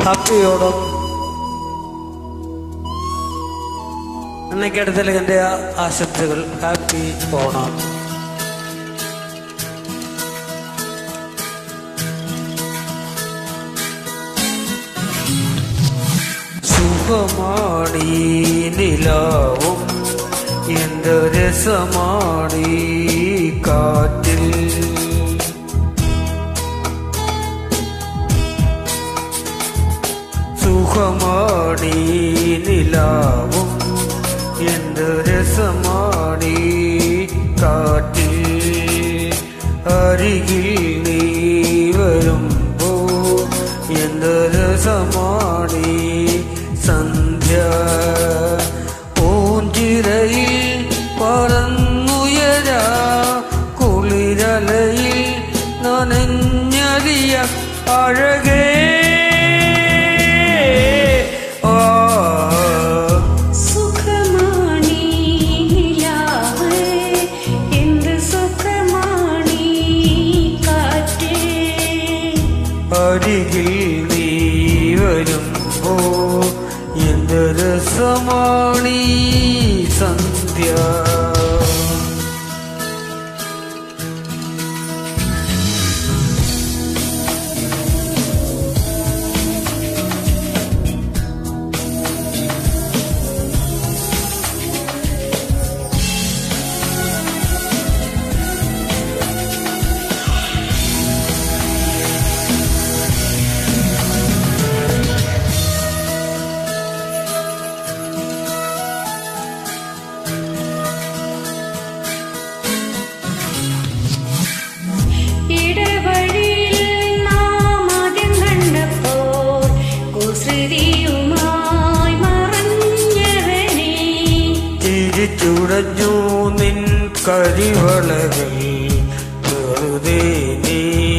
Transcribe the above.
happy Onam എന്നൊക്കെടുത്തല്ലേ എൻ്റെ ആശംസകൾ happy Onam സുഖമാണീ നിലാവും എന്ത് രസമാണീ കാറ്റിൽ സുഖമാണീ നിലാവും എന്ത് രസമാണീ കാറ്റിൽ അരികിൽ നീ വരുമ്പോ എന്ത് രസമാണീ സന്ധ്യ പൂഞ്ചിറയിൽ പറന്നുയരാ കുളിരലയിൽ നനഞ്ഞറിയ അഴകേ ആ സുഖമാണീ നിലാവ് എന്ത് സുഖമാണീ കാറ്റ് അരികിൽ നീ വരുമ്പോ എന്ത് രസമാണീ സന്ധ്യ ഇടവഴിയിൽ നാം ആദ്യം കണ്ടപ്പോൾ കുസൃതിയുമായി മറഞ്ഞവനെ തിരിച്ചുടഞ്ഞു നിൻ കരിവളകൾ വെറുതെ നീ